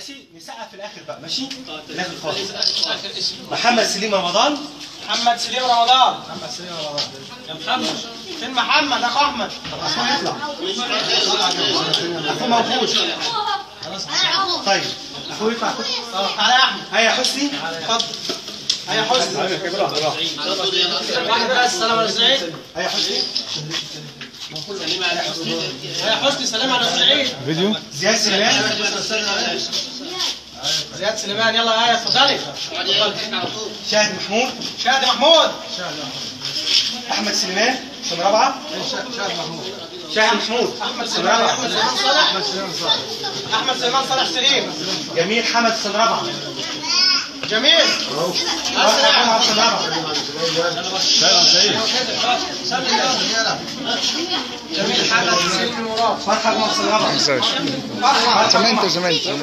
ماشي نسقف في الاخر بقى ماشي في الاخر خالص محمد سليم رمضان محمد سليم رمضان محمد سليم رمضان يا محمد فين محمد اخو احمد اخوه يطلع اخوه موجود طيب اخوه يطلع طب تعالى يا احمد هيا حسني اتفضل هيا حسني واحد بس سلام على سعيد هيا حسني هيا حسني سلام على سعيد زياد سليمان زياد سليمان يلا يا ايه اتفضلي شاهد محمود شادي محمود احمد سليمان سنه رابعه شاهد محمود احمد سنه سليمان رابعه احمد سليمان صالح احمد سليمان صالح سليم جميل حمد سنه رابعه جميل فرحه جمعه سنه رابعه جميل حمد سليم مراد فرحه جمعه سنه رابعه فرحه زمانته زمانته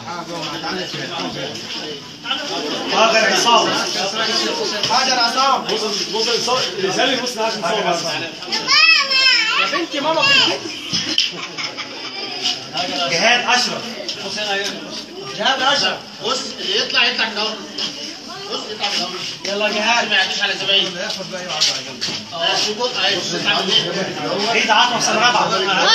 طاهر عصام هاجر عصام يا بنتي ماما فين جهاد اشرف جهاد اشرف بص اللي يطلع يطلع كده اهو. بص يطلع كده اهو. يلا جهاد ما يعديش على زمايله ياخد بقى يقعد على جنب اه شوفوا ايوه بص عامل ايه عيد عطوه سنه رابعه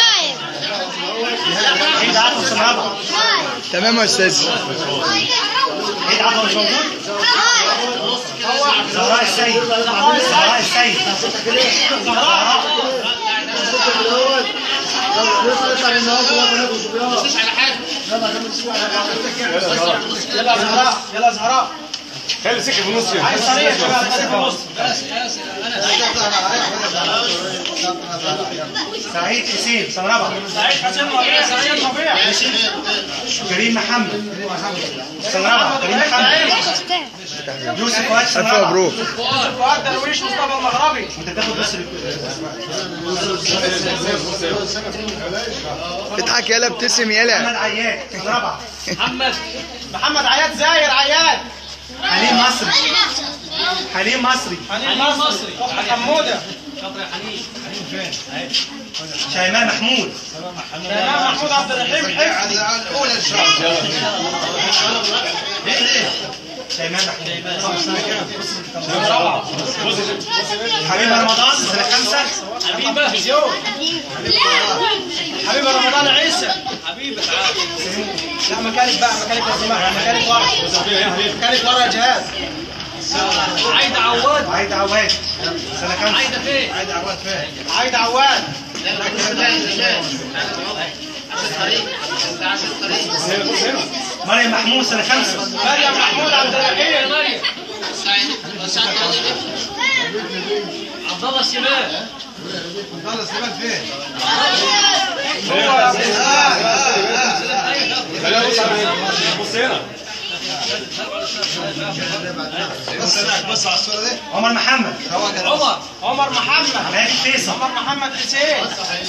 عيد عطوه سنه رابعه تمام يا استاذ عيد عطوه مش موجود زهراء السيد زهراء السيد زهراء مش على حاجه يلا زهراء يلا زهراء خلي سكه في النص يا عايز صريح شباب خليك في النص سعيد حسين سنه رابعه سعيد حسين ربيع سعيد ربيع كريم محمد سنه رابعه كريم محمد يوسف فؤاد سنه الف رابعه مبروك فؤاد درويش مصطفى المغربي انت تاخد بس اضحك يلا ابتسم يلا محمد عياد سنه رابعه محمد محمد عياد زاير عياد حليم مصري حليم مصري حنين مصري اخت حموده شيماء محمود امام محمود عبد الرحيم حفظي شيماء محمود حبيب رمضان سنه خمسه حبيبه زيون حبيبه رمضان عيسى حبيبه لا مكانك بقى مكانك يا جماعه مكانك ورا مكانك ورا يا جهاد عايده عواد عايد عواد سنه خمسه فين؟ عايده عواد مريم محمود سنه خمسه مريم محمود عبد الرحيم مريم عبد الله الشمال هو خلينا نبص على بص هنا عمر محمد عمر عمر محمد ماجد فيصل عمر محمد حسين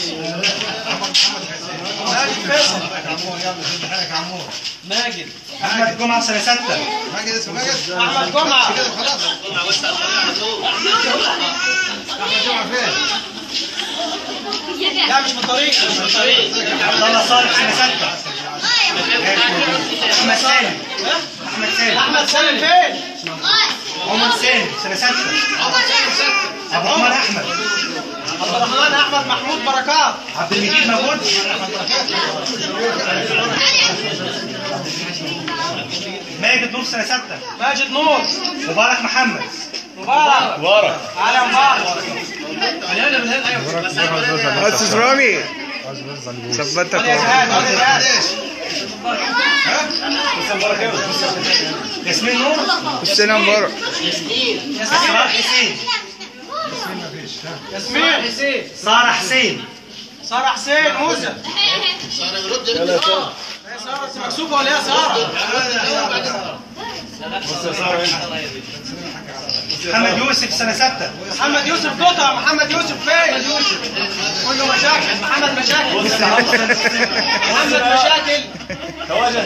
ماجد فيصل ماجد احمد جمعه سنه سته احمد جمعه لا مش بالطريق مش بالطريق عبد الله صالح سنه سته احمد سالم احمد سالم احمد سالم فين؟ عمر سالم سنه سته عبد الرحمن احمد عبد الرحمن احمد محمود بركات عبد المجيد موجود ماجد نور سنه سته ماجد نور مبارك محمد مبارك ورا علي مبارك استاذ رامي ثبتك يا جهاد والله. يا جهاد ياسمين نور حسين مبارك اسراء حسين ياسمين حسين ساره حسين ساره حسين موسى هي ساره انت مكسوفه ولا ايه يا ساره؟ محمد يوسف سنه سته محمد يوسف قطع محمد يوسف فين؟ كله مشاكل محمد مشاكل لسه عاوز سنة ستة. محمد مشاكل تواجد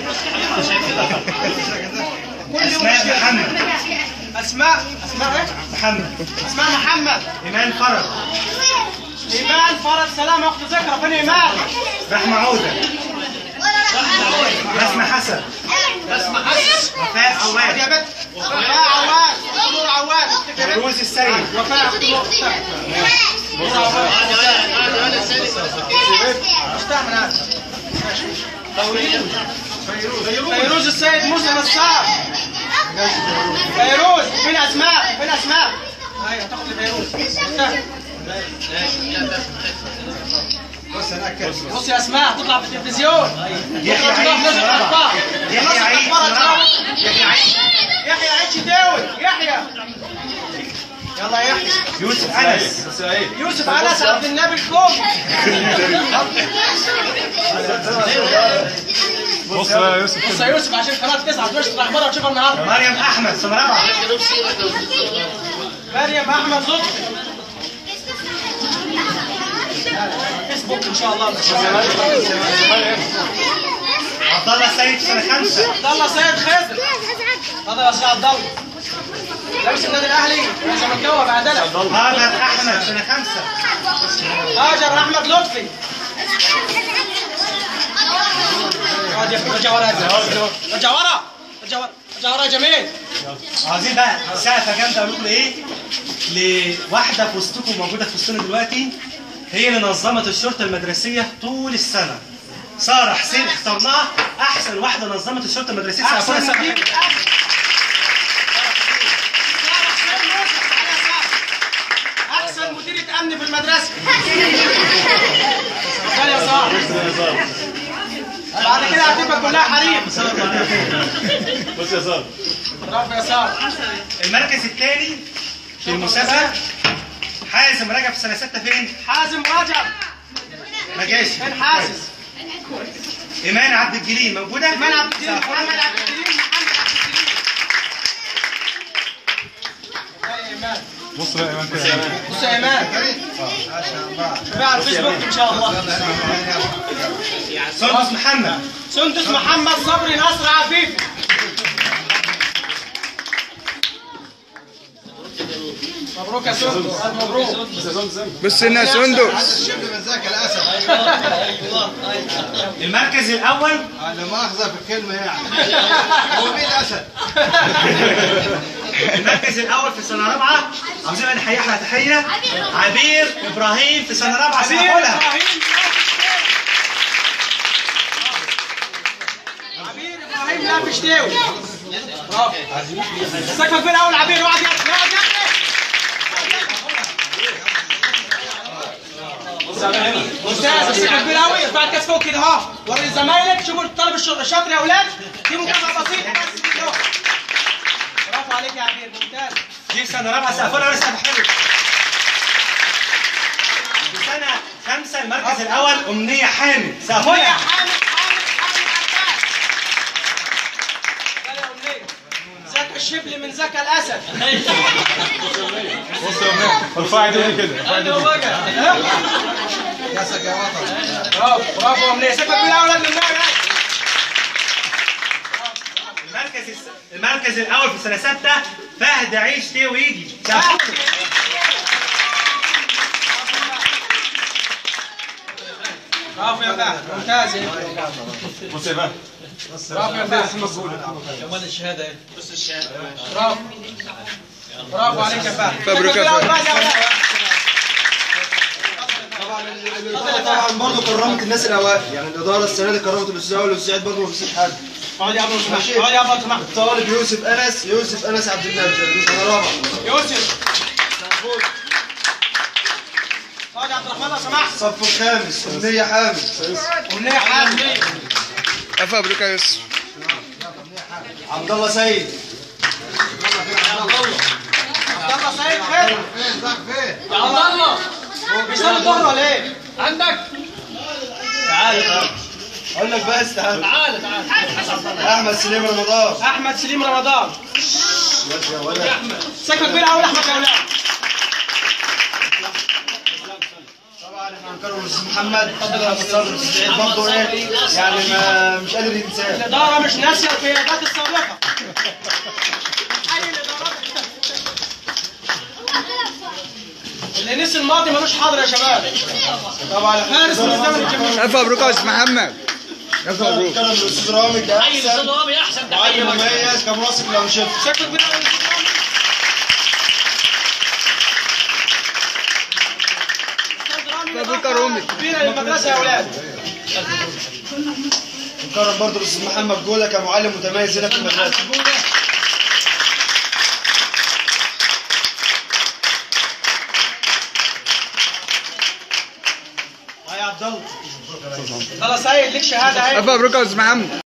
كل يوم اسماء مشكله محمد اسماء اسماء ايه؟ محمد اسماء محمد ايمان فرج ايمان فرج سلام اخت ذكرى فين ايمان؟ رحمه عوده بسمة حسن وفاء يا عواد بنت وفاء عواد نور عواد فيروز السيد وفاء نور عواد استعمل هذا فيروز السيد موسى نصار فيروز فين اسماء فين اسماء ايوه تاخد فيروز بص يا اسماء هتطلع في التلفزيون يحيى عيد سنة رابعة يحيى عيد سنة رابعة يحيى عيد يحيى عيد شداوي يحيى يلا يا يحيى يوسف أنس يوسف انس عبد النبي الكوم بص يا يوسف بص يا يوسف عشان قناه تسعه تخش تلخبطها وتشوفها النهارده مريم أحمد سنة رابعة مريم احمد لطفي فيسبوك ان شاء الله عبد الله السيد سنة خمسة عبد الله سيد خضر هذا يا استاذ عبد الله لابس النادي الاهلي يا زملكاوي بعدلك هاجر أحمد سنة خمسة هاجر احمد لطفي اقعد يا ابني رجع ورا يا زلمة. رجع ورا رجع ورا رجع ورا يا جميل عايزين بقى سقفة جامدة أقول لكم إيه لواحدة في وسطكم موجودة في وسطنا دلوقتي هي اللي نظمت الشرطة المدرسية طول السنة سارة حسين اخترناها أحسن واحدة نظمت الشرطة المدرسية سنة احسن سنة مدير احسن مديرة امن في المدرسة قال يا صاحبي بعد كده هتبقى كلها حريم بص يا صاحبي برافو يا صاحبي المركز الثاني في المسابقة حازم رجب في سنة ستة فين؟ حازم رجب ما جاش فين حاسس إيمان عبد الجليل موجودة؟ ايمان عبد الجليل محمد عبد الجليل محمد عبد الجليل يا ايمان بص بقى ايمان كده بص يا ايمان شوفها على الفيسبوك ان شاء الله سندس محمد سندس محمد صبري نصر عفيفي مبروك يا سندس ألف مبروك بص هنا سندس المركز الأول انا مؤاخذه في الكلمه يعني هو مين اسد؟ المركز الأول في سنة رابعة عاوزين بقى نحيي أحلى تحية عبير إبراهيم في سنة رابعة عبير سنقولها ابراهيم عبير ابراهيم لا بشتاوي برافو سكت بين اول عبير اقعد يا اقعد يا استاذ السكت بين قوي بعد كاس فوق كده اهو وري زمايلك شوفوا الطالب الشاطر الشاطر يا اولاد دي مكافاه بسيطه بس كده. برافو عليك يا عبير ممتاز دي في سنة رابعة سقفولها بس حلو في سنة خمسة المركز الأول أمنية حامد أمنية سقفولها حامد حامد حامد عباس يلا يا أمنية زكى الشبل من زكى الأسد بص يا ايمان ارفعي ايديك كده أيوة بقى يا سكا وطن برافو برافو يا أمنية سكت بين أولاد من النار المركز الس... المركز الأول في سنة ستة فهد عيش تيه ويجي سقفولها. برافو يا فهد ممتاز يا بص يا ايمان برافو يا فهد كمان الشهادة ايه بص الشهادة برافو برافو عليك يا فهد مبروك يا سكت بين فهد. أولاد يا أولاد. الإدارة طبعا برضه كرمت الناس الاوائل يعني الاداره السنه دي كرمت الاستاذ اول والاستاذ برضه ما فيش حد اقعد يا ابو سمح اقعد يا ابو سمح الطالب يوسف انس يوسف انس عبد النبي سنه رابعه يوسف اقعد يا عبد الرحمن لو سمحت الصف الخامس امنيه حامد أمنية حامد ألف مبروك يا يوسف عبد الله سيد عبد الله سيد خير فين ذاك فين يا عبد الله بيصلي الظهر ولا ايه؟ عندك؟ اقول لك بس تعال تعال تعال احمد سليم رمضان احمد سليم رمضان سكت بينا اول احمد يا اولاد طبعا احنا هنكرم الاستاذ محمد محمد صبري الاستاذ عيد برضه ايه يعني ما مش قادر ينساه الاداره مش ناسيه القيادات السابقه حي الادارات اللي نسي الماضي ملوش حاضر يا شباب طبعا فارس من الزمن الجميل ألف مبروك يا أستاذ محمد ألف مبروك كرم الاستاذ رامي حي الاستاذ كاحسن رامي احسن معلم تحيه مميز كمنسق الانشطه شكله كبير قوي مبروك يا رومي. كبيره للمدرسه يا اولاد نكرم برضه الاستاذ محمد جوله كمعلم متميز هنا في المدرسه يا عبد الله خلاص هاي ليك شهاده اهي ألف مبروك يا أستاذ محمد